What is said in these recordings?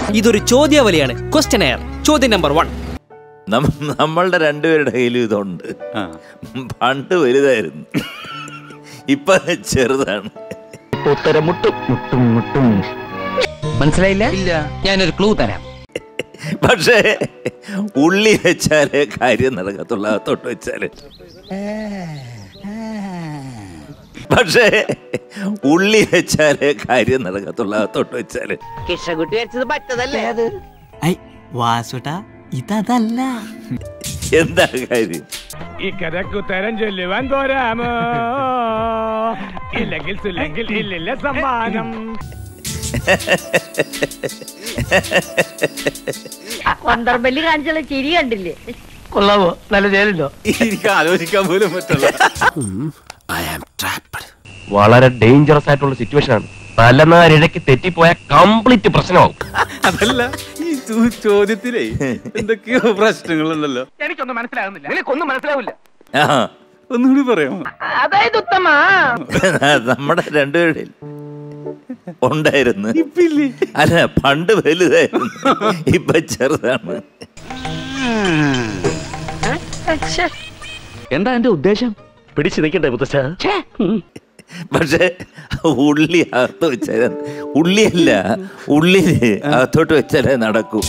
ഇതൊരു ചോദ്യാവലിയാണ് questionnaire ചോദ്യം നമ്പർ വൺ നം- നമ്മളുടെ രണ്ടുപേരുടെ കയ്യിലും ഇതുണ്ട് പണ്ട് വലുതായിരുന്നു ഇപ്പൊ ചെറുതാണ് ഉത്തരം മുട്ടും മുട്ടും മുട്ടും മനസ്സിലായില്ല ഇല്ല ഞാനൊരു ക്ലൂ തരാം പക്ഷേ ഉള്ളി വെച്ചാലേ കാര്യം നടക്കത്തുള്ളൂ അകത്തോട്ട് വെച്ചാല് പക്ഷേ ഉള്ളി വെച്ചാലേ കാര്യം നടക്കത്തുള്ളൂ അകത്തോട്ട് വെച്ചാല് കിഷകുട്ടി വെച്ചത് പറ്റതല്ലേ അത് ഐ വാസുട്ടാ ഇതല്ല എന്താ കാര്യം ഇക്കരക്കുത്തരം ചൊല്ലുവാൻ പോരാമോ ഇല്ലെങ്കിൽ സുല്ലെങ്കിൽ ഇല്ലില്ല സമ്മാനം കൊണ്ടർബല്ലി കാണിച്ചുള്ള ചിരി കണ്ടില്ലേ കൊള്ളാമോ നല്ല ചേരുണ്ടോ എനിക്ക് ആലോചിക്കാൻ പോലും പറ്റില്ല വളരെ ഡേഞ്ചറസ് ആയിട്ടുള്ള സിറ്റുവേഷൻ ആണ് തലനാരിഴയ്ക്ക് തെറ്റിപ്പോയ കംപ്ലീറ്റ് പ്രശ്നമാവും അതല്ല ഈ ചോ- ചോദ്യത്തിലേ എന്തൊക്കെയോ പ്രശ്നങ്ങളുണ്ടല്ലോ എനിക്കൊന്നും മനസ്സിലാകുന്നില്ല നിനക്കൊന്നും മനസ്സിലാവില്ല ആ ഒന്നുകൂടി പറയാമോ അതായത് ഉത്തമ നമ്മുടെ രണ്ടുപേരുടെ ഉണ്ടായിരുന്നു ഇപ്പില്ലേ അല്ല പണ്ട് വലുതായിരുന്നു ഇപ്പൊ ചെറുതാണ് എന്താ എന്റെ ഉദ്ദേശം പിടിച്ചു നിൽക്കട്ടെ മുത്തച്ഛ പക്ഷെ ഉള്ളി അകത്ത് വെച്ചാൽ ഉള്ളിയല്ല ഉള്ളില് അകത്തോട്ട് വെച്ചാലേ നടക്കൂ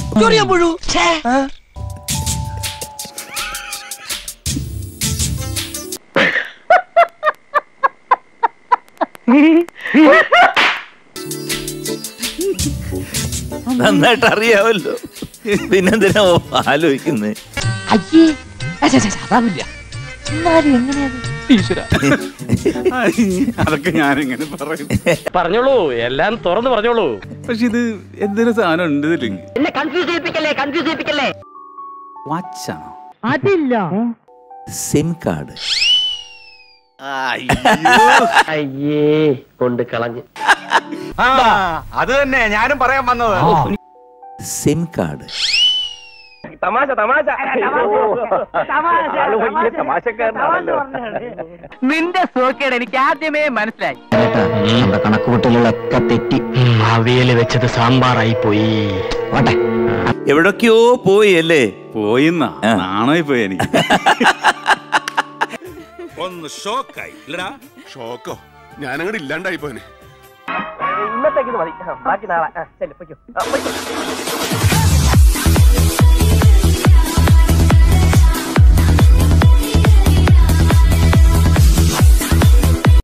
നന്നായിട്ട് അറിയാമല്ലോ പിന്നെന്തിനാ ആലോചിക്കുന്നത് അയ്യേ അതാവില്ല എന്നാലും എങ്ങനെയത് ഈശ്വര അതൊക്കെ ഞാനിങ്ങനെ പറയും പറഞ്ഞോളൂ എല്ലാം തുറന്നു പറഞ്ഞോളൂ പക്ഷെ ഇത് എന്തൊരു സാധനം ഉണ്ട് ഇതില് എന്നെ കൺഫ്യൂസ് ചെയ്യിപ്പിക്കല്ലേ കൺഫ്യൂസ് ചെയ്യിപ്പിക്കല്ലേ വാച്ചാണോ അതില്ല സിം കാർഡ് അയ്യേ കൊണ്ട് കളഞ്ഞ് അത് തന്നെ ഞാനും പറയാൻ വന്നത് സിം കാർഡ് തമാശ തമാശ നിന്റെ സോക്കേട് എനിക്ക് ആദ്യമേ മനസ്സിലായി നമ്മുടെ കണക്കുകൂട്ടലുകളൊക്കെ തെറ്റി അവിയല് വെച്ചത് സാമ്പാറായി പോയി ഓട്ടെ എവിടൊക്കെയോ പോയി അല്ലേ പോയിന്നാ ആ. നാണായി പോയി എനിക്ക് ഒന്ന് ഷോക്കായി ഇല്ലടാ ഷോക്കോ ഞാനങ്ങോട്ട് ഇല്ലാണ്ടായി പോനെ ഇന്നത്തേക്ക് മതി ബാക്കി നാളെ ചെല്ലു